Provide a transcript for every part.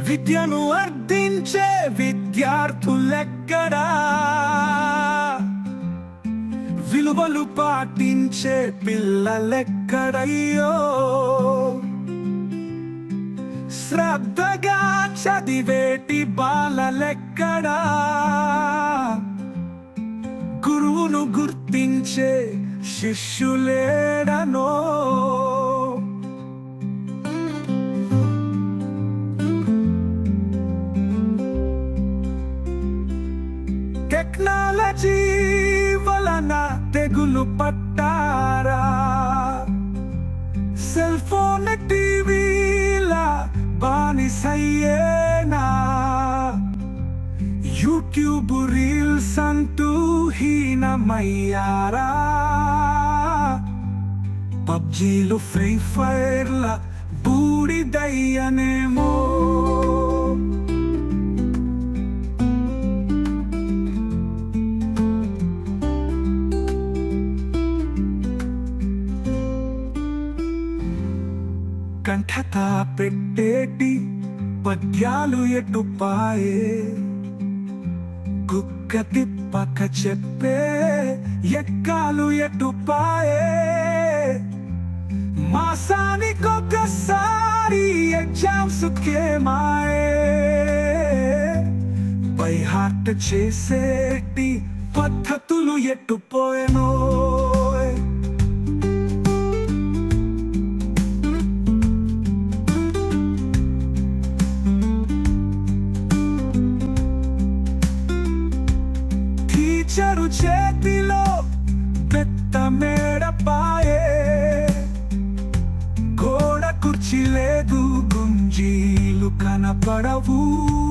విద్యను అర్థించే విద్యార్థులెక్కడా విలువలు పాటించే పిల్లలెక్కడయ్యో శ్రద్ధగా చదివేటి బాలలెక్కడా గురువును గుర్తించే శిష్యులేడనో టెక్నాలజీ వలన తెగులు పట్టారా సెల్ ఫోన్ టీవీల బానిసయ్యేనా యూట్యూబ్ రీల్స్ అంటూ హీనమయ్యారా పబ్జీలు ఫ్రీ ఫైర్ల బూడిదయ్యనేమో కంఠత పెట్టేటి పద్యాలు ఎటుపాయే కుక్క తిప్పక చెప్పే ఎక్కాలు ఎటుపాయే మాసానికొకసారి ఎగ్జామ్స్ కేమాయే బై హార్ట్ చేసేటి పద్ధతులు ఎట్టుపోయెనో టీచరు చేతిలో పెద్ద మేడపాయే గోడ కుర్చీ లేదు గుంజీలు కనపడవు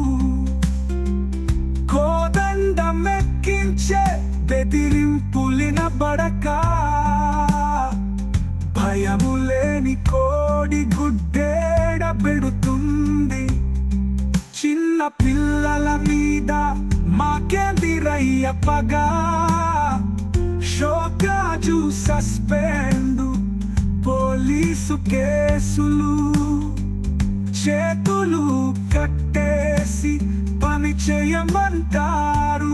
కోదండం ఎక్కించే బెదిరింపులిన బడక భయము లేని కోడి గుడ్డేడ పెడుతుంది చిన్న పిల్లల మీద మాకేందిరయ్య పగా షోకాజు సస్పెండు పోలీసు కేసులు చేతులు కట్టేసి పని చేయమంటారు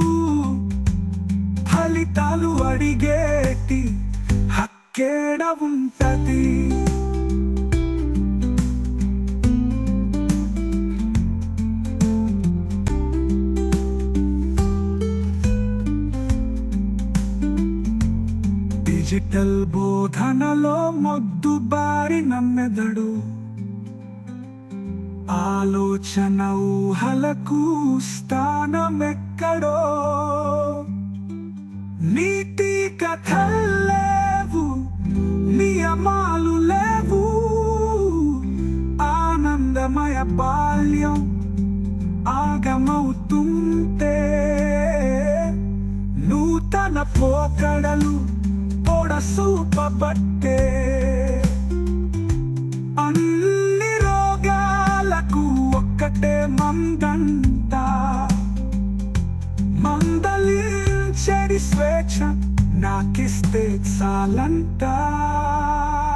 ఫలితాలు అడిగేటి హక్కేడ ఉంటది డిజిటల్ బోధనలో మొద్దు బారి నమ్మెదడు ఆలోచన ఊహలకు స్థానమెక్కడో నీతి కథల్లేవు నియమాలు లేవు ఆనందమయ బాల్యం ఆగమవుతుంటే నూతన పోకడలు పొడసూపబట్టే అన్ని రోగాలకు ఒక్కటే మందంట మందలించడి స్వేచ్ఛ నాకిస్తే చాలంట